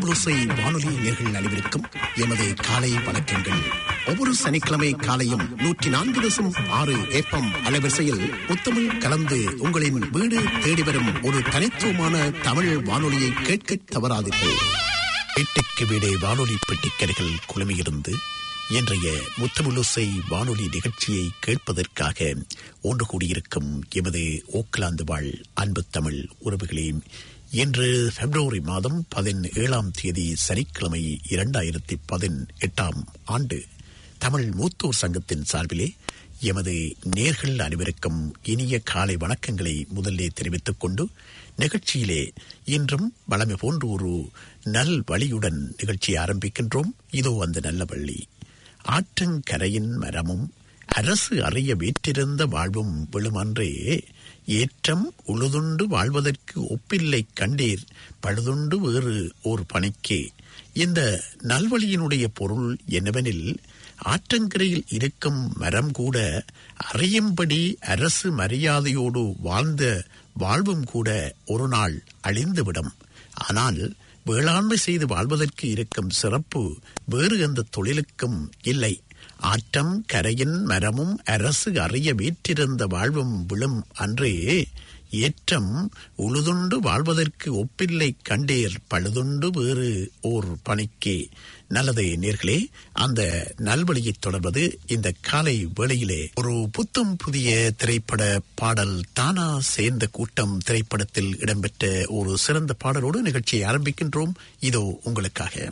முத்தமிழோசை வானொலி நேர்கள் அனைவருக்கும் எமது காலை வணக்கங்கள் ஒவ்வொரு சனிக்கிழமை காலையும் நூற்றி நான்கு தசம் ஆறு ஏப்பம் அலைவரிசையில் முத்தமிழ் கலந்து உங்களின் வீடு தேடி வரும் ஒரு தனித்துவமான தமிழ் வானொலியை கேட்க தவறாதீர்கள் வீட்டுக்கு வீடே வானொலி பெட்டிக்கரைகள் குழுமியிருந்து இன்றைய முத்தமிழோசை வானொலி நிகழ்ச்சியை கேட்பதற்காக ஒன்று கூடியிருக்கும் எமது ஓக்லாந்து வாழ் அன்பு தமிழ் உறவுகளே இன்று பிப்ரவரி மாதம் பதினேழாம் தேதி சனிக்கிழமை இரண்டாயிரத்தி பதினெட்டாம் ஆண்டு தமிழ் மூத்தோர் சங்கத்தின் சார்பிலே எமது நேர்கள் அனைவருக்கும் இனிய காலை வணக்கங்களை முதல்லே தெரிவித்துக் கொண்டு நிகழ்ச்சியிலே இன்றும் வளமை போன்று ஒரு நல் வழியுடன் நிகழ்ச்சியை ஆரம்பிக்கின்றோம் இதோ அந்த நல்ல வள்ளி ஆற்றங்கரையின் மரமும் அரசு அறிய வீற்றிருந்த வாழ்வும் விழுமன்றே ஏற்றம் உழுதுண்டு வாழ்வதற்கு ஒப்பில்லை கண்டீர் பழுதுண்டு வேறு ஓர் பணிக்கே இந்த நல்வழியினுடைய பொருள் என்னவெனில் ஆற்றங்கரையில் இருக்கும் மரம் கூட அறியும்படி அரசு மரியாதையோடு வாழ்ந்த வாழ்வும் கூட ஒரு நாள் அழிந்துவிடும் ஆனால் வேளாண்மை செய்து வாழ்வதற்கு இருக்கும் சிறப்பு வேறு எந்த தொழிலுக்கும் இல்லை ஆற்றம் கரையின் மரமும் அரசு அறிய வீற்றிருந்த வாழ்வும் விழும் அன்றே ஏற்றம் உழுதுண்டு வாழ்வதற்கு ஒப்பில்லை கண்டேர் பழுதுண்டு வேறு ஓர் பணிக்கே நல்லது நேர்களே அந்த நல்வழியை தொடர்வது இந்த காலை வேளையிலே ஒரு புத்தம் புதிய திரைப்பட பாடல் தானா சேர்ந்த கூட்டம் திரைப்படத்தில் இடம்பெற்ற ஒரு சிறந்த பாடலோடு நிகழ்ச்சியை ஆரம்பிக்கின்றோம் இதோ உங்களுக்காக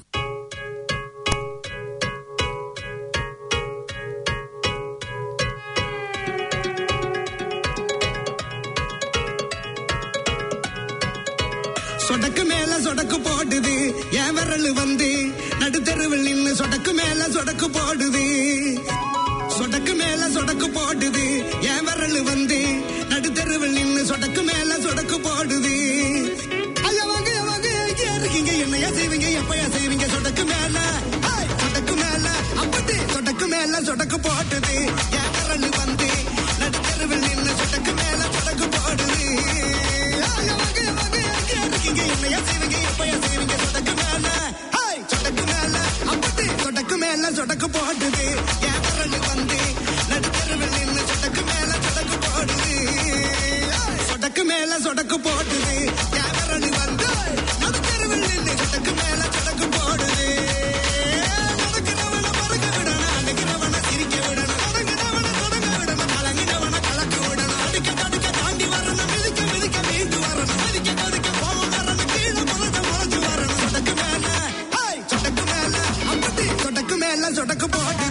சொடக்கு மேல சொடக்கு போடுது என் விரல் வந்து நடுத்தெருவில் நின்னு சொடக்கு மேல சொடக்கு போடுது சொடக்கு மேல சொடக்கு போடுது என் விரல் வந்து நடுத்தெருவில் நின்னு சொடக்கு மேல சொடக்கு போடுது ஐயா வாங்க ஐயா வாங்க எங்க இருக்கீங்க என்னையா செய்வீங்க எப்பயா செய்வீங்க சொடக்கு மேல ஹேய், சொடக்கு மேல அப்படி சொடக்கு மேல சொடக்கு போட்டுது என் விரல் வந்து நடுத்தெருவில் நின்னு சொடக்கு மேல சொடக்கு போடுது ஐயா வாங்க ஐயா வாங்க எங்க இருக்கீங்க என்னையா செய்வீங்க எப்பயா செய்வீங்க சொடக்கு மேல ஹேய், சொடக்கு மேல அப்படி சொடக்கு மேல சொடக்கு போடுது என் விரல் வந்து நடுத்தெருவில் நின்னு சொடக்கு மேல சொடக்கு போடுது ஹேய், சொடக்கு மேல சொடக்கு போடுது என் விரல் வந்து நடுத்தெருவில் நின்னு சொடக்கு மேல சொடக்கு போடுது நடக்கிறவன மறக்க விடணும் அடிக்கிறவன சிரிக்க விடணும் தொடங்குறவன தொடங்க விடணும் கலங்கினவன கலக்க விடணும் அடிக்க தடுக்க தாண்டி வரணும் மிதிக்க மிதிக்க மீண்டு வரணும் மதிக்க கொதிக்க கோபம் வரணும் கீழே முளைச்ச முளைச்சு வரணும் சொடக்கு மேல ஹேய், சொடக்கு மேல அப்படி சொடக்கு மேல சொடக்கு போடுது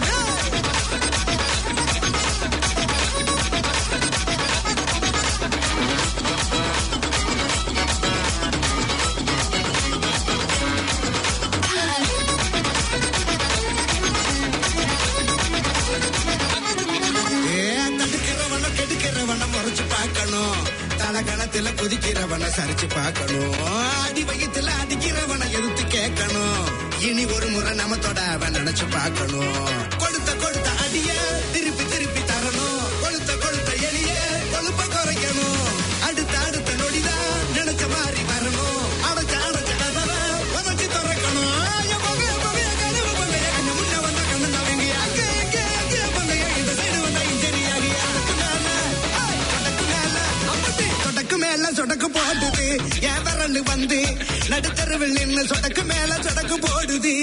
ஏ, தடுக்கிறவன கெடுக்கிறவன முறைச்சு பார்க்கணும் தலகணத்துல குதிக்கிறவன சரிச்சு பார்க்கணும் அடி வயித்துல அடிக்கிறவன எதிர்த்து கேட்கணும் இனி ஒரு முறை நம்ம தொட அவன் நினைச்சு பார்க்கணும் கொடுத்த கொடுத்த அடிய திருப்பி திருப்பி தரணும் கொளுத்த கொளுத்த எளிய கொழுப்ப குறைக்கணும் அடுத்த அடுத்த நொடிதான் நினைச்ச மாதிரி வரணும் அடைச்ச அடைச்ச கதவை உதச்சி திறக்கணும் என் மகன், என் மகன், என் கனவு மகன், என் கண்ணு முன்ன வந்த கண்ணு நவங்க அங்கே அங்கே அங்கே மகன், இந்த சைடு வந்த இன்ஜினியர் அதுக்கு மேல ஹேய், சொடக்கு மேல அப்படி சொடக்கு மேல சொடக்கு போடுது என் விரல் வந்து நடுத்தருவில் நின்னு சொடக்கு மேல சொடக்கு போடுது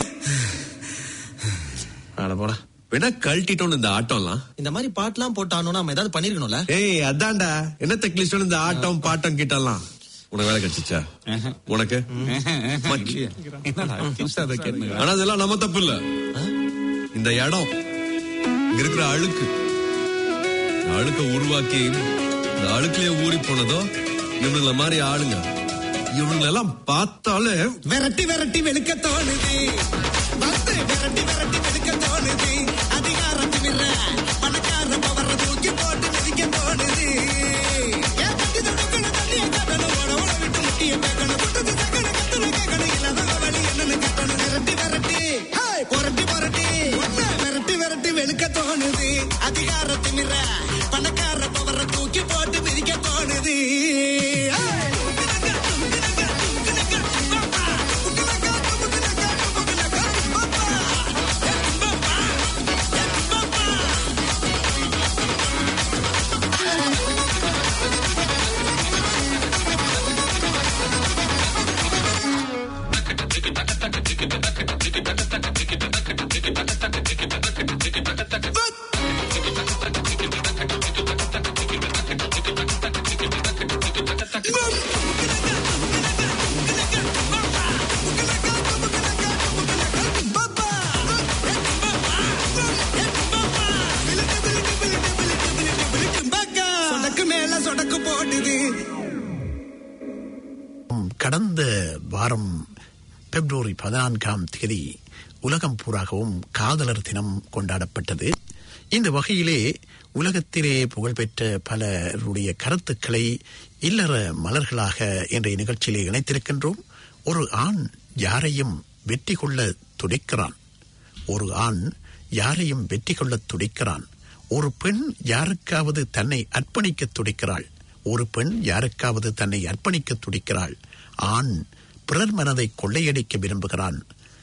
அட போடா வேணா கழட்டிட்டோம் இந்த ஆட்டம்லாம் இந்த மாதிரி பாட்டுலாம் போட்டானோ நம்ம ஏதாவது பண்ணிருக்கணும்ல ஏய் அதான்டா என்ன தெக்லிஸ்டோம் இந்த ஆட்டம் பாட்டம் கிட்டலாம் உனக்கு வேலை கிடைச்சிச்சா உனக்கு மச்சி. ஆனா அதெல்லாம் நம்ம தப்பு இல்ல இந்த இடம் இங்க இருக்கிற அழுக்கு இந்த அழுக்க உருவாக்கி இந்த அழுக்குலயே ஊறி போனதோ இவனுங்கள மாதிரி ஆளுங்க இவனுங்களை எல்லாம் பார்த்தாலே விரட்டி விரட்டி வெளுக்க தோணுது வந்து விரட்டி விரட்டி வெளுக்க தோணுது அதிகாரம் திமிர பணக்கார பவர தூக்கி போட்டு மிதிக்க தோணுது ஏன் தட்டி தடுக்கணும் தண்ணியை காட்டணும் ஓட ஓட விட்டு முட்டியை பேக்கணும் குட்டத்து தக்கணும் கத்தணும் கேட்கணும் இல்லாத வழி என்னன்னு கட்டணும் விரட்டி விரட்டி ஹேய், புரட்டி புரட்டி ஒண்ணு விரட்டி விரட்டி வெளுக்க தோணுது அதிகார திமிர பணக்கார பவர தூக்கி போட்டு மிதிக்க தோணுது ஹேய். கடந்த வாரம் பிப்ரவரி பதினான்காம் தேதி உலகம் பூராகவும் காதலர் தினம் கொண்டாடப்பட்டது இந்த வகையிலே உலகத்திலே புகழ்பெற்ற பலருடைய கருத்துக்களை இல்லற மலர்களாக இன்றைய நிகழ்ச்சியிலே இணைத்திருக்கின்றோம் ஒரு ஆண் யாரையும் வெற்றி கொள்ள துடிக்கிறான் ஒரு ஆண் யாரையும் வெற்றி கொள்ள துடிக்கிறான் ஒரு பெண் யாருக்காவது தன்னை அர்ப்பணிக்க துடிக்கிறாள் ஒரு பெண் யாருக்காவது தன்னை அர்ப்பணிக்க துடிக்கிறாள் ஆண் பிறர் மனதை கொள்ளையடிக்க விரும்புகிறான்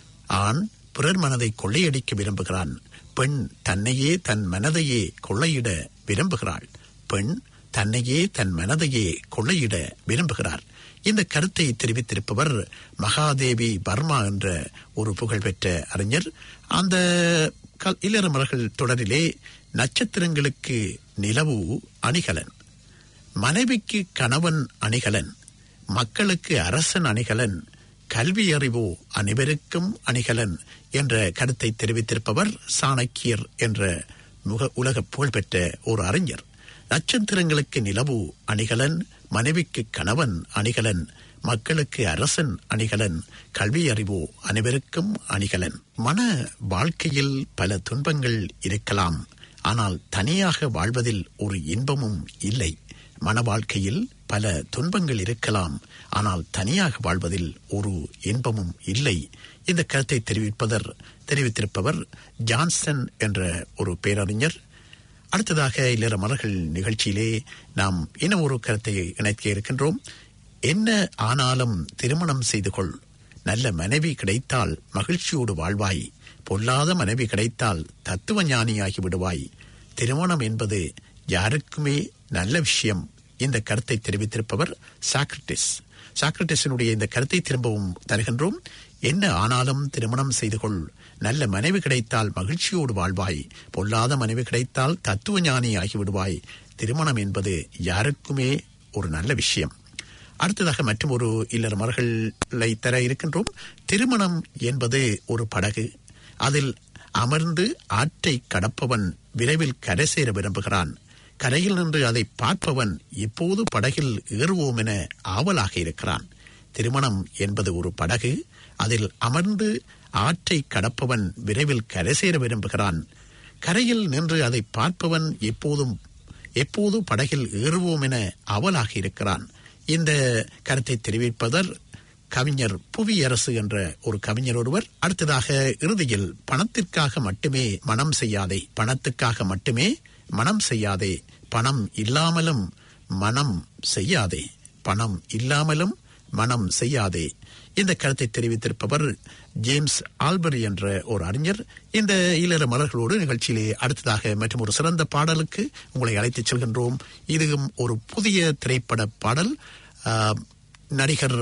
ஆண் பிறர் மனதை கொள்ளையடிக்க விரும்புகிறான் பெண் தன்னையே தன் மனதையே கொள்ளையிட விரும்புகிறாள் பெண் தன்னையே தன் மனதையே கொள்ளையிட விரும்புகிறார் இந்த கருத்தை தெரிவித்திருப்பவர் மகாதேவி பர்மா என்ற ஒரு புகழ்பெற்ற அறிஞர் அந்த கல்- இல்லறமர்கள் தொடரிலே நட்சத்திரங்களுக்கு நிலவு அணிகலன் மனைவிக்கு கணவன் அணிகலன் மக்களுக்கு அரசன் அணிகலன் கல்வி அறிவோ அனைவருக்கும் அணிகலன் என்ற கருத்தை தெரிவித்திருப்பவர் சாணக்கியர் என்ற முக உலக புகழ்பெற்ற ஒரு அறிஞர் நட்சத்திரங்களுக்கு நிலவு அணிகலன் மனைவிக்கு கணவன் அணிகலன் மக்களுக்கு அரசன் அணிகலன் கல்வி அறிவோ அனைவருக்கும் அணிகலன் மன வாழ்க்கையில் பல துன்பங்கள் இருக்கலாம் ஆனால் தனியாக வாழ்வதில் ஒரு இன்பமும் இல்லை மன வாழ்க்கையில் பல துன்பங்கள் இருக்கலாம் ஆனால் தனியாக வாழ்வதில் ஒரு இன்பமும் இல்லை இந்த கருத்தை தெரிவிப்பதர் தெரிவித்திருப்பவர் ஜான்சன் என்ற ஒரு பேரறிஞர் அடுத்ததாக இல்லற மலர்கள் நிகழ்ச்சியிலே நாம் இன்னும் ஒரு கருத்தை இணைக்க இருக்கின்றோம் என்ன ஆனாலும் திருமணம் செய்து கொள் நல்ல மனைவி கிடைத்தால் மகிழ்ச்சியோடு வாழ்வாய் பொல்லாத மனைவி கிடைத்தால் தத்துவ ஞானியாகி விடுவாய் திருமணம் என்பது யாருக்குமே நல்ல விஷயம் இந்த கருத்தை தெரிவித்திருப்பவர் சாக்ரட்டிஸ் சாக்ரட்டிஸினுடைய இந்த கருத்தை திரும்பவும் தருகின்றோம் என்ன ஆனாலும் திருமணம் செய்து கொள் நல்ல மனைவி கிடைத்தால் மகிழ்ச்சியோடு வாழ்வாய் பொல்லாத மனைவி கிடைத்தால் தத்துவ ஞானி ஆகிவிடுவாய் திருமணம் என்பது யாருக்குமே ஒரு நல்ல விஷயம் அடுத்ததாக மற்றும் ஒரு இல்லற மர்களை தர இருக்கின்றோம் திருமணம் என்பது ஒரு படகு அதில் அமர்ந்து ஆற்றை கடப்பவன் விரைவில் கரை சேர விரும்புகிறான் கரையில் நின்று அதை பார்ப்பவன் எப்போது படகில் ஏறுவோம் என ஆவலாக இருக்கிறான் திருமணம் என்பது ஒரு படகு அதில் அமர்ந்து ஆற்றை கடப்பவன் விரைவில் கரை சேர விரும்புகிறான் கரையில் நின்று அதை பார்ப்பவன் எப்போதும் எப்போது படகில் ஏறுவோம் என அவலாக இருக்கிறான் இந்த கருத்தை தெரிவிப்பதர் கவிஞர் புவியரசு என்ற ஒரு கவிஞர் ஒருவர் அடுத்ததாக இறுதியில் பணத்திற்காக மட்டுமே மனம் செய்யாதே பணத்துக்காக மட்டுமே மனம் செய்யாதே பணம் இல்லாமலும் மனம் செய்யாதே பணம் இல்லாமலும் மனம் செய்யாதே இந்த கருத்தை தெரிவித்திருப்பவர் ஜேம்ஸ் ஆல்பரி என்ற ஒரு அறிஞர் இந்த ஈழர மலர்களோடு நிகழ்ச்சியிலே அடுத்ததாக மற்றும் ஒரு சிறந்த பாடலுக்கு உங்களை அழைத்துச் செல்கின்றோம் இதுவும் ஒரு புதிய திரைப்பட பாடல் ஆ, நடிகர்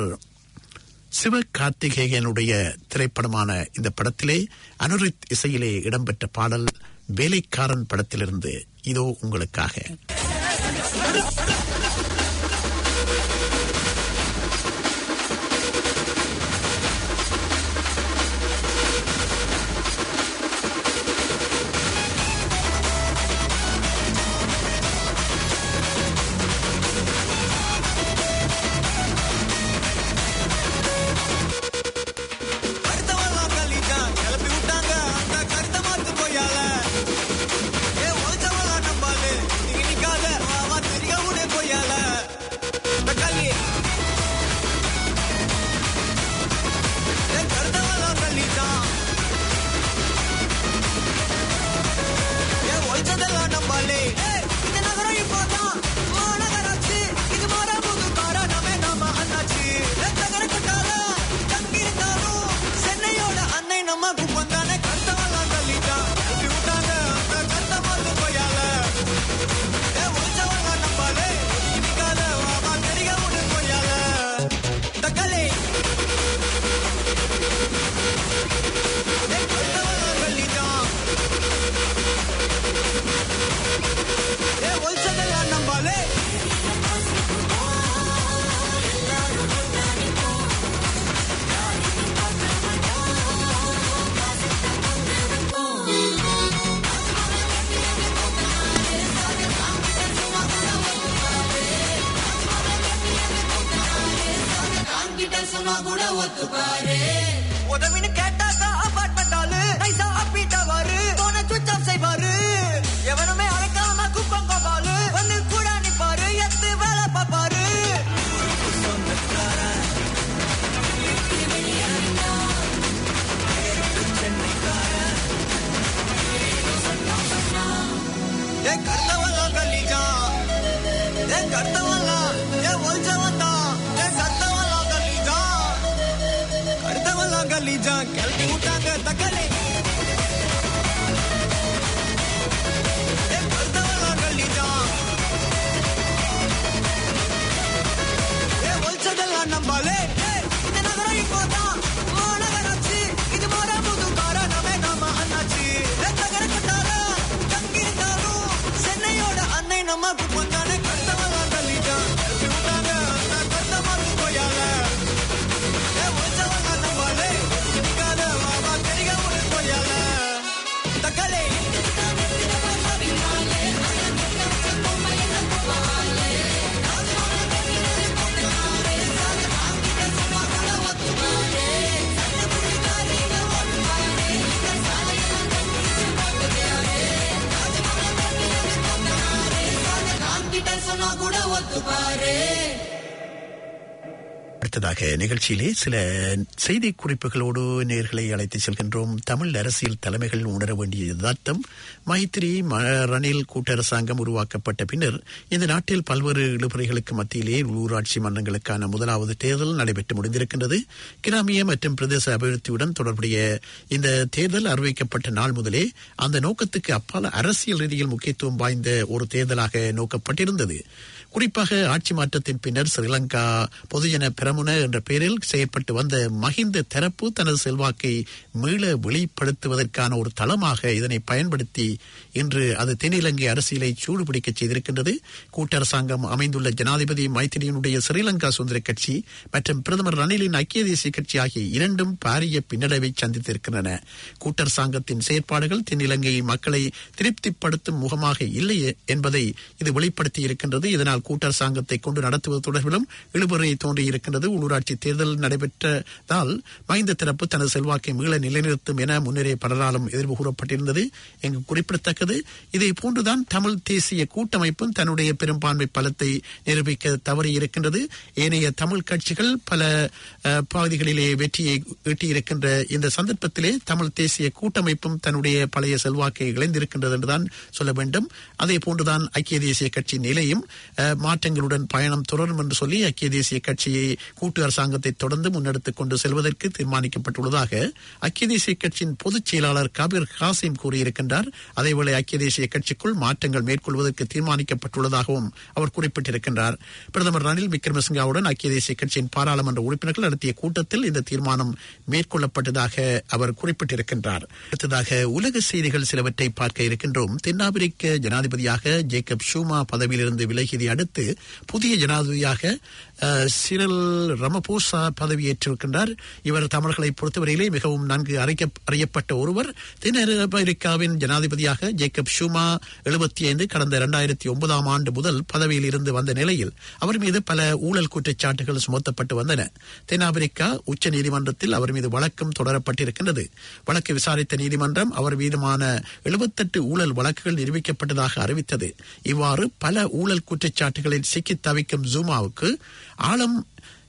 சிவகார்த்திகேயனுடைய திரைப்படமான இந்த படத்திலே அனுரித் இசையிலே இடம்பெற்ற பாடல் வேலைக்காரன் படத்திலிருந்து இதோ உங்களுக்காக கருத்தவெல்லாம் கழிட்டான், கிளப்பி விட்டாங்க அந்த கருத்த மாத்து கொய்யால. ஏ, உழைச்சவெல்லாம் நம்பாளு, நீங்க நிக்காத, வா, வா, திரிக விடு கொய்யால. உதவின்னு கேட்டாக்கா அபார்ட்மெண்ட் ஆளு நைசா அப்பீட்டா வாரு போன சுவிட்ச் ஆஃப் செய்வாரு எவனுமே அழைக்காம குப்பம் கோபாலு வந்து கூட நிப்பாரு எத்து வேலை பாப்பாரு என் கருத்தவெல்லாம் கல்லிச்சான் என் கருத்தவெல்லாம் என் ஒழிச்சவன் தான் என் சத்தவெல்லாம் கல்லிச்சான் கருத்தவெல்லாம் கல்லிச்சான் கிளப்பி விட்டாங்க தக்கலை என் கருத்தவெல்லாம் கல்லிச்சான் என் ஒழிச்சதெல்லாம் நம்பாலே ஏய், இந்த நகரம் இப்போதான் மாநகராட்சி இது மாற புது காரணமே நாம அண்ணாச்சி என் நகர கட்டார தங்கியிருந்தாலும் சென்னையோட அன்னை நமக்கு பொந்தானே கருத்தவெல்லாம் கல்லிச்சான் கிளப்பி விட்டாங்க அந்த கருத்தமாக்கு கொய்யால ஏன் ஒழிச்சவெல்லாம் நம்பாலே நிக்காத வாவா தெரிக ஒரு கொய்யால தக்காளி சொன்னா கூட ஒத்துப்பாரு அடுத்ததாக நிகழ்ச்சியிலே சில செய்தி குறிப்புகளோடு நேர்களை அழைத்து செல்கின்றோம் தமிழ் அரசியல் தலைமைகள் உணர வேண்டிய யதார்த்தம் மைத்திரி ம- ரணில் கூட்டரசாங்கம் உருவாக்கப்பட்ட பின்னர் இந்த நாட்டில் பல்வேறு இழுபறைகளுக்கு மத்தியிலே உள்ளூராட்சி மன்றங்களுக்கான முதலாவது தேர்தல் நடைபெற்று முடிந்திருக்கின்றது கிராமிய மற்றும் பிரதேச அபிவிருத்தியுடன் தொடர்புடைய இந்த தேர்தல் அறிவிக்கப்பட்ட நாள் முதலே அந்த நோக்கத்துக்கு அப்பால் அரசியல் ரீதியில் முக்கியத்துவம் வாய்ந்த ஒரு தேர்தலாக நோக்கப்பட்டிருந்தது குறிப்பாக ஆட்சி மாற்றத்தின் பின்னர் ஸ்ரீலங்கா பொதுஜன பிரமுன என்ற பெயரில் செயற்பட்டு வந்த மஹிந்த தரப்பு தனது செல்வாக்கை மீள வெளிப்படுத்துவதற்கான ஒரு தளமாக இதனை பயன்படுத்தி இன்று அது தென்னிலங்கை அரசியலை சூடுபிடிக்க செய்திருக்கின்றது கூட்டரசாங்கம் அமைந்துள்ள ஜனாதிபதி மைத்திரியினுடைய ஸ்ரீலங்கா சுதந்திர கட்சி மற்றும் பிரதமர் ரணிலின் ஐக்கிய தேசிய கட்சி ஆகிய இரண்டும் பாரிய பின்னடைவை சந்தித்திருக்கின்றன கூட்டரசாங்கத்தின் செயற்பாடுகள் தென்னிலங்கை மக்களை திருப்திப்படுத்தும் முகமாக இல்லை என்பதை இது வெளிப்படுத்தி இருக்கின்றது இதனால் கூட்டரசாங்கத்தை கொண்டு நடத்துவது தொடர்பிலும் இழுபறை தோன்றியிருக்கின்றது உள்ளூராட்சி தேர்தல் நடைபெற்றதால் மஹிந்த தரப்பு தனது செல்வாக்கை மீள நிலைநிறுத்தும் என முன்னரே பலராலும் எதிர்வு கூறப்பட்டிருந்தது இங்கு குறிப்பிடத்தக்கது இதை போன்றுதான் தமிழ் தேசிய கூட்டமைப்பும் தன்னுடைய பெரும்பான்மை பலத்தை நிரூபிக்க தவறி இருக்கின்றது ஏனைய தமிழ் கட்சிகள் பல அஹ், பகுதிகளிலே வெற்றியை ஈட்டியிருக்கின்ற இந்த சந்தர்ப்பத்திலே தமிழ் தேசிய கூட்டமைப்பும் தன்னுடைய பழைய செல்வாக்கை இழந்திருக்கின்றது என்றுதான் சொல்ல வேண்டும் அதே போன்றுதான் ஐக்கிய தேசிய கட்சி நிலையும் அஹ், மாற்றங்களுடன் பயணம் தொடரும் என்று சொல்லி ஐக்கிய தேசிய கட்சியை கூட்டு அரசாங்கத்தை தொடர்ந்து முன்னெடுத்துக் கொண்டு செல்வதற்கு தீர்மானிக்கப்பட்டுள்ளதாக ஐக்கிய தேசிய கட்சியின் பொதுச் செயலாளர் கபீர் ஹாசிம் கூறியிருக்கின்றார் அதேவேளை ஐக்கிய தேசிய கட்சிக்குள் மாற்றங்கள் மேற்கொள்வதற்கு தீர்மானிக்கப்பட்டுள்ளதாகவும் அவர் குறிப்பிட்டிருக்கின்றார் பிரதமர் ரணில் விக்ரமசிங்காவுடன் ஐக்கிய தேசிய கட்சியின் பாராளுமன்ற உறுப்பினர்கள் நடத்திய கூட்டத்தில் இந்த தீர்மானம் மேற்கொள்ளப்பட்டதாக அவர் குறிப்பிட்டிருக்கின்றார் அடுத்ததாக உலக செய்திகள் சிலவற்றை பார்க்க இருக்கின்றோம் தென்னாப்பிரிக்க ஜனாதிபதியாக ஜேக்கப் ஷூமா பதவியிலிருந்து விலகியதை அடுத்து புதிய ஜனாதிபதியாக அஹ், சிரல் ரமபோசா பதவியேற்றிருக்கின்றார் இவர் தமிழர்களை பொறுத்தவரையிலே மிகவும் நன்கு அறிக்க- அறியப்பட்ட ஒருவர் தென் அமெரிக்காவின் ஜனாதிபதியாக ஜேக்கப் ஷூமா எழுபத்தி ஐந்து கடந்த இரண்டாயிரத்தி ஒன்பதாம் ஆண்டு முதல் பதவியில் இருந்து வந்த நிலையில் அவர் மீது பல ஊழல் குற்றச்சாட்டுகள் சுமத்தப்பட்டு வந்தன தென்னாப்பிரிக்கா உச்ச நீதிமன்றத்தில் அவர் மீது வழக்கும் தொடரப்பட்டிருக்கின்றது வழக்கு விசாரித்த நீதிமன்றம் அவர் மீதுமான எழுபத்தெட்டு ஊழல் வழக்குகள் நிரூபிக்கப்பட்டதாக அறிவித்தது இவ்வாறு பல ஊழல் குற்றச்சாட்டுகளில் சிக்கித் தவிக்கும் ஜூமாவுக்கு ஆழம்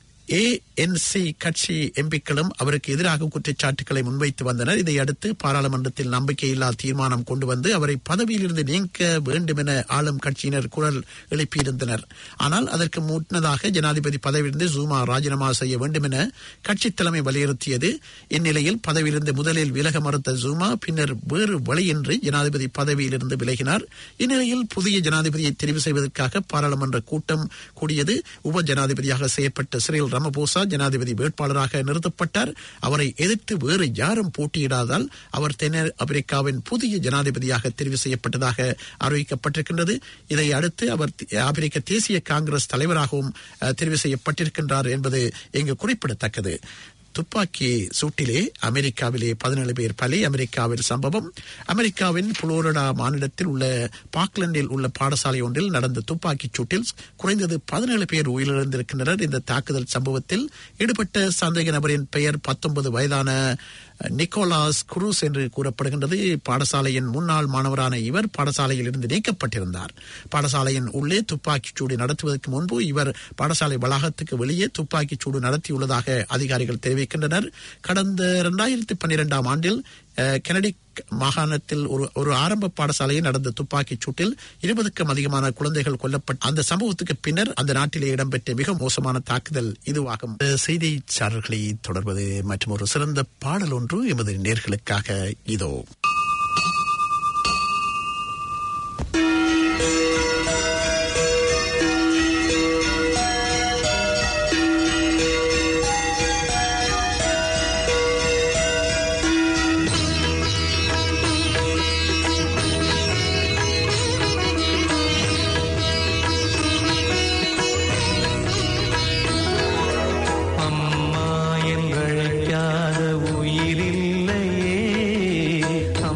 ஏஎன்சி கட்சி எம்பிக்களும் அவருக்கு எதிராக குற்றச்சாட்டுகளை முன்வைத்து வந்தனர் இதையடுத்து பாராளுமன்றத்தில் நம்பிக்கையில்லா தீர்மானம் கொண்டு வந்து அவரை பதவியிலிருந்து நீக்க வேண்டும் என ஆளும் கட்சியினர் குரல் எழுப்பியிருந்தனர் ஆனால் அதற்கு முன்னதாக ஜனாதிபதி பதவியிலிருந்து ஜூமா ராஜினாமா செய்ய வேண்டும் என கட்சி தலைமை வலியுறுத்தியது இந்நிலையில் பதவியிலிருந்து முதலில் விலக மறுத்த ஜூமா பின்னர் வேறு வழியின்றி ஜனாதிபதி பதவியிலிருந்து விலகினார் இந்நிலையில் புதிய ஜனாதிபதியை தெரிவு செய்வதற்காக பாராளுமன்ற கூட்டம் கூடியது உப ஜனாதிபதியாக செய்யப்பட்ட சிறில் ரமபோசா ஜனாதிபதி வேட்பாளராக நிறுத்தப்பட்டார் அவரை எதிர்த்து வேறு யாரும் போட்டியிடாதால் அவர் தென் அமெரிக்காவின் புதிய ஜனாதிபதியாக தெரிவு செய்யப்பட்டதாக அறிவிக்கப்பட்டிருக்கின்றது இதை அடுத்து அவர் தி- அமெரிக்க தேசிய காங்கிரஸ் தலைவராகவும் அஹ், தெரிவு செய்யப்பட்டிருக்கின்றார் என்பது இங்கு குறிப்பிடத்தக்கது துப்பாக்கி சூட்டிலே அமெரிக்காவிலே பதினேழு பேர் பலி அமெரிக்காவில் சம்பவம் அமெரிக்காவின் புளோரிடா மாநிலத்தில் உள்ள பாக்லண்டில் உள்ள பாடசாலை ஒன்றில் நடந்த துப்பாக்கிச் சூட்டில் குறைந்தது பதினேழு பேர் உயிரிழந்திருக்கின்றனர் இந்த தாக்குதல் சம்பவத்தில் ஈடுபட்ட சந்தேக நபரின் பெயர் பத்தொன்பது வயதான நிக்கோலாஸ் குரூஸ் என்று கூறப்படுகின்றது பாடசாலையின் முன்னாள் மாணவரான இவர் பாடசாலையில் இருந்து நீக்கப்பட்டிருந்தார் பாடசாலையின் உள்ளே துப்பாக்கிச் சூடு நடத்துவதற்கு முன்பு இவர் பாடசாலை வளாகத்துக்கு வெளியே துப்பாக்கிச் சூடு நடத்தியுள்ளதாக அதிகாரிகள் தெரிவிக்கின்றனர் கடந்த இரண்டாயிரத்தி பன்னிரெண்டாம் ஆண்டில் அஹ், கெனடிக் மாகாணத்தில் ஒரு ஒரு ஆரம்ப பாடசாலையில் நடந்த துப்பாக்கிச் சூட்டில் இருபதுக்கும் அதிகமான குழந்தைகள் கொல்லப்பட்ட அந்த சம்பவத்துக்கு பின்னர் அந்த நாட்டிலே இடம்பெற்ற மிக மோசமான தாக்குதல் இதுவாகும் இந்த செய்தி சாரர்களை தொடர்வது மற்றும் ஒரு சிறந்த பாடல் ஒன்று எமது நேர்களுக்காக இதோ அம்மா என்றழைக்காத உயிரில்லையே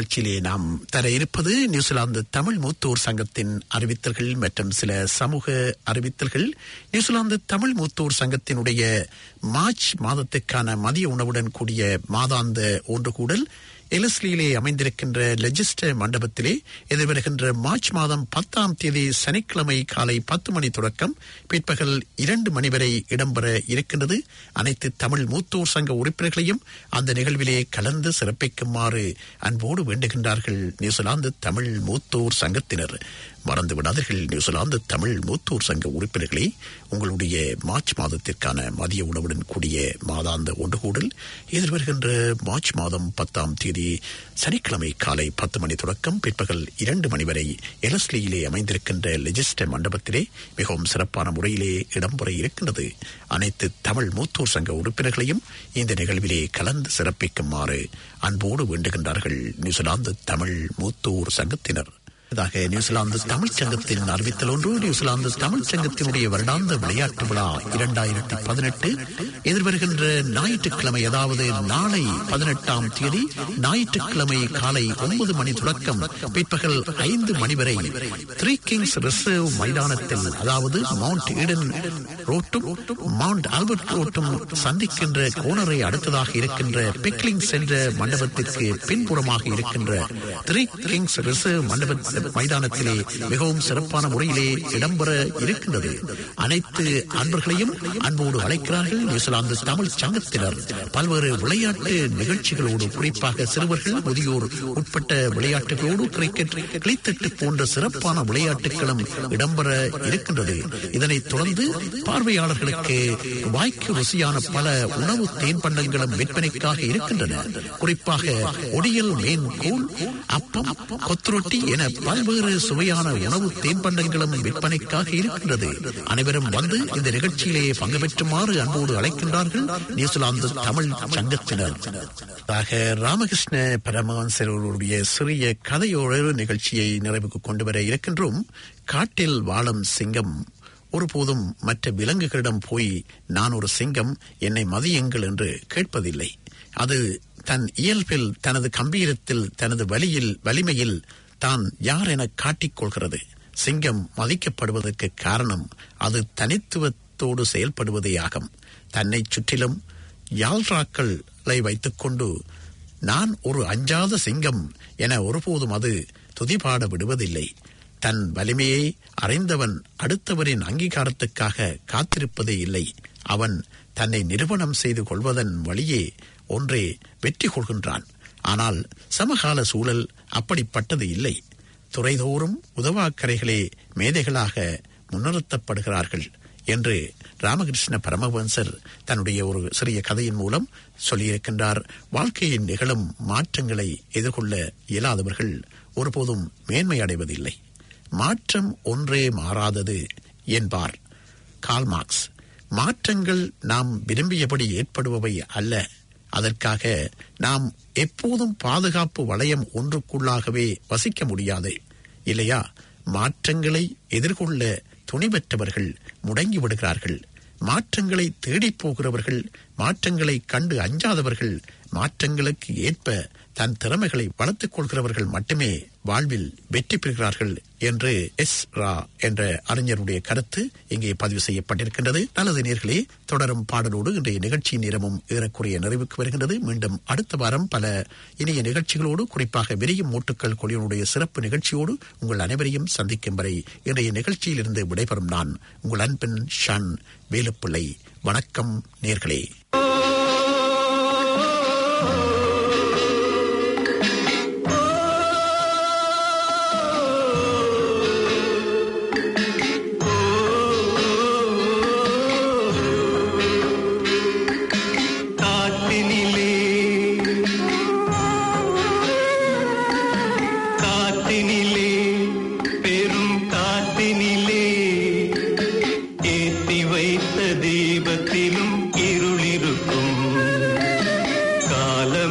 நிகழ்ச்சியிலே நாம் தர இருப்பது நியூசிலாந்து தமிழ் மூத்தோர் சங்கத்தின் அறிவித்தல்கள் மற்றும் சில சமூக அறிவித்தல்கள் நியூசிலாந்து தமிழ் மூத்தோர் சங்கத்தினுடைய மார்ச் மாதத்துக்கான மதிய உணவுடன் கூடிய மாதாந்த ஒன்று கூடல் எலஸ்லியிலே அமைந்திருக்கின்ற லெஜிஸ்டர் மண்டபத்திலே எதிர்வருகின்ற மார்ச் மாதம் பத்தாம் தேதி சனிக்கிழமை காலை பத்து மணி தொடக்கம் பிற்பகல் இரண்டு மணி வரை இடம்பெற இருக்கின்றது அனைத்து தமிழ் மூத்தோர் சங்க உறுப்பினர்களையும் அந்த நிகழ்விலே கலந்து சிறப்பிக்குமாறு அன்போடு வேண்டுகின்றார்கள் நியூசிலாந்து தமிழ் மூத்தோர் சங்கத்தினர் மறந்து விடாதீர்கள் நியூசிலாந்து தமிழ் மூத்தோர் சங்க உறுப்பினர்களே உங்களுடைய மார்ச் மாதத்திற்கான மதிய உணவுடன் கூடிய மாதாந்த ஒன்றுகூடல் எதிர்வருகின்ற மார்ச் மாதம் பத்தாம் தேதி சனிக்கிழமை காலை பத்து மணி தொடக்கம் பிற்பகல் இரண்டு மணி வரை எலஸ்லியிலே அமைந்திருக்கின்ற லெஜிஸ்டர் மண்டபத்திலே மிகவும் சிறப்பான முறையிலே இடம்பெற இருக்கின்றது அனைத்து தமிழ் மூத்தோர் சங்க உறுப்பினர்களையும் இந்த நிகழ்விலே கலந்து சிறப்பிக்குமாறு அன்போடு வேண்டுகின்றார்கள் நியூசிலாந்து தமிழ் மூத்தோர் சங்கத்தினர் இதாக நியூசிலாந்து தமிழ் சங்கத்தின் அறிவித்தல் ஒன்று நியூசிலாந்து தமிழ் சங்கத்தினுடைய வருடாந்த விளையாட்டு விழா இரண்டாயிரத்தி பதினெட்டு எதிர்வருகின்ற ஞாயிற்றுக்கிழமை அதாவது நாளை பதினெட்டாம் தேதி ஞாயிற்றுக்கிழமை காலை ஒன்பது மணி தொடக்கம் பிற்பகல் ஐந்து மணி வரை த்ரீ கிங்ஸ் ரிசர்வ் மைதானத்தில் அதாவது மவுண்ட் ஈடன் ரோட்டும் மவுண்ட் ஆல்பர்ட் ரோட்டும் சந்திக்கின்ற கோணரை அடுத்ததாக இருக்கின்ற பிக்லிங் சென்ற மண்டபத்திற்கு பின்புறமாக இருக்கின்ற த்ரீ கிங்ஸ் ரிசர்வ் மண்டப மைதானத்திலே மிகவும் சிறப்பான முறையிலே இடம்பெற இருக்கின்றது அனைத்து அன்பர்களையும் அன்போடு அழைக்கிறார்கள் நியூசிலாந்து தமிழ் சங்கத்தினர் பல்வேறு விளையாட்டு நிகழ்ச்சிகளோடு குறிப்பாக சிறுவர்கள் முதியோர் உட்பட்ட விளையாட்டுகளோடு கிரிக்கெட் கிளித்தட்டு போன்ற சிறப்பான விளையாட்டுகளும் இடம்பெற இருக்கின்றது இதனைத் தொடர்ந்து பார்வையாளர்களுக்கு வாய்க்கு ருசியான பல உணவு தேன்பண்டங்களும் விற்பனைக்காக இருக்கின்றன குறிப்பாக ஒடியல் மீன் கூழ் அப்பம் கொத்துரொட்டி என பல்வேறு சுவையான உணவு தேன்பண்டங்களும் விற்பனைக்காக இருக்கின்றது அனைவரும் வந்து இந்த நிகழ்ச்சியிலே பங்கு பெற்றுமாறு அன்போடு அழைக்கின்றார்கள் நியூசிலாந்து தமிழ் சங்கத்தினர் ஆக ராமகிருஷ்ண பரமஹன்சருடைய சிறிய கதையோடு நிகழ்ச்சியை நிறைவுக்கு கொண்டு வர இருக்கின்றோம் காட்டில் வாழும் சிங்கம் ஒருபோதும் மற்ற விலங்குகளிடம் போய் நான் ஒரு சிங்கம் என்னை மதியுங்கள் என்று கேட்பதில்லை அது தன் இயல்பில் தனது கம்பீரத்தில் தனது வலியில் வலிமையில் தான் யார் என காட்டிக்கொள்கிறது சிங்கம் மதிக்கப்படுவதற்கு காரணம் அது தனித்துவத்தோடு செயல்படுவதே ஆகும் தன்னை சுற்றிலும் யாழ்ராக்களை வைத்துக்கொண்டு நான் ஒரு அஞ்சாத சிங்கம் என ஒருபோதும் அது துதிபாட விடுவதில்லை தன் வலிமையை அறிந்தவன் அடுத்தவரின் அங்கீகாரத்துக்காக காத்திருப்பதே இல்லை அவன் தன்னை நிறுவனம் செய்து கொள்வதன் வழியே ஒன்றே வெற்றி கொள்கின்றான் ஆனால் சமகால சூழல் அப்படிப்பட்டது இல்லை துறைதோறும் உதவாக்கரைகளே மேதைகளாக முன்னிறுத்தப்படுகிறார்கள் என்று ராமகிருஷ்ண பரமவன்சர் தன்னுடைய ஒரு சிறிய கதையின் மூலம் சொல்லியிருக்கின்றார் வாழ்க்கையின் நிகழும் மாற்றங்களை எதிர்கொள்ள இயலாதவர்கள் ஒருபோதும் மேன்மை அடைவதில்லை மாற்றம் ஒன்றே மாறாதது என்பார் கால்மார்க்ஸ் மாற்றங்கள் நாம் விரும்பியபடி ஏற்படுபவை அல்ல அதற்காக நாம் எப்போதும் பாதுகாப்பு வளையம் ஒன்றுக்குள்ளாகவே வசிக்க முடியாது இல்லையா மாற்றங்களை எதிர்கொள்ள துணிபெற்றவர்கள் முடங்கி விடுகிறார்கள் மாற்றங்களை தேடிப் போகிறவர்கள் மாற்றங்களை கண்டு அஞ்சாதவர்கள் மாற்றங்களுக்கு ஏற்ப தன் திறமைகளை வளர்த்துக் கொள்கிறவர்கள் மட்டுமே வாழ்வில் வெற்றி பெறுகிறார்கள் என்று எஸ் ரா என்ற அறிஞருடைய கருத்து இங்கே பதிவு செய்யப்பட்டிருக்கின்றது நல்லது நேர்களே தொடரும் பாடலோடு இன்றைய நிகழ்ச்சியின் நேரமும் ஏறக்குறைய நிறைவுக்கு வருகின்றது மீண்டும் அடுத்த வாரம் பல இனிய நிகழ்ச்சிகளோடு குறிப்பாக விரியும் மூட்டுக்கள் கொடியனுடைய சிறப்பு நிகழ்ச்சியோடு உங்கள் அனைவரையும் சந்திக்கும் வரை இன்றைய நிகழ்ச்சியிலிருந்து விடைபெறும் நான் உங்கள் அன்பின் ஷன் வேலுப்பிள்ளை வணக்கம் நேர்களே காட்டினிலே காட்டினிலே பெரும் காட்டினிலே ஏத்தி வைத்த தீபத்திலும் இருளிருக்கும் காலம்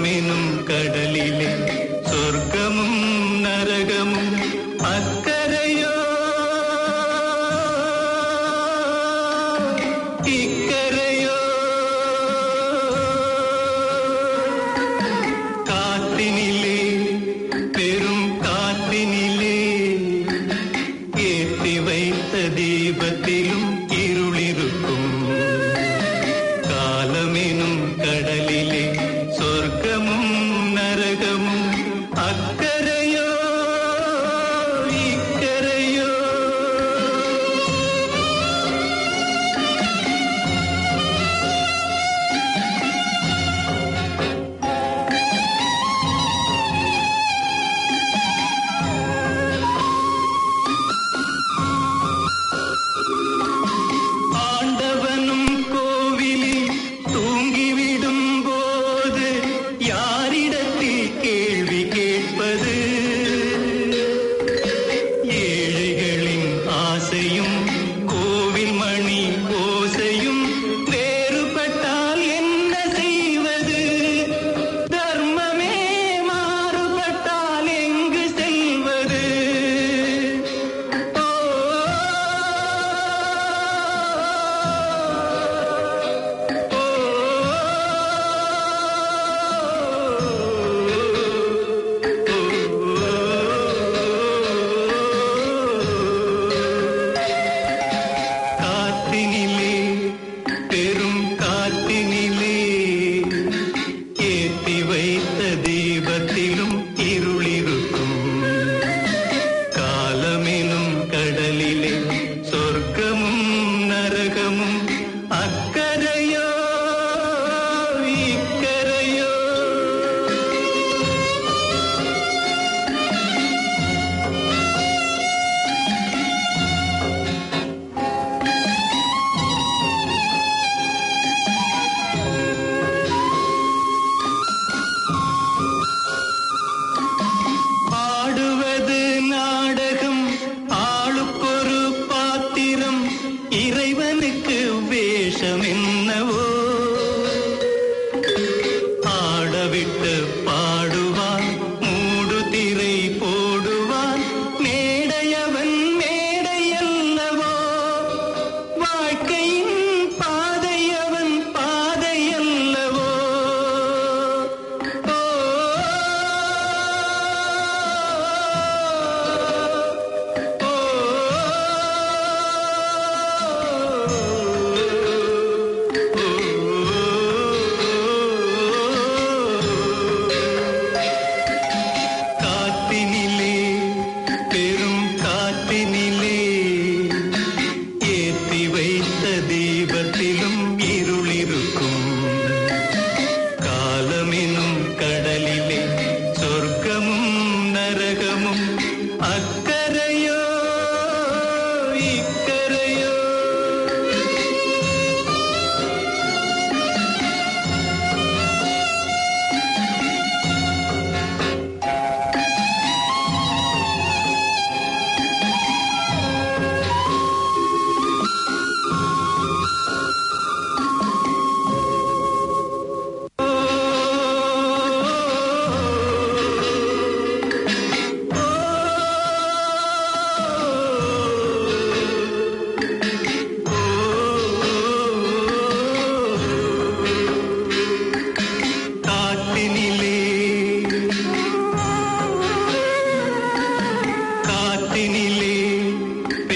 அக்கரையோ இக்கரையோ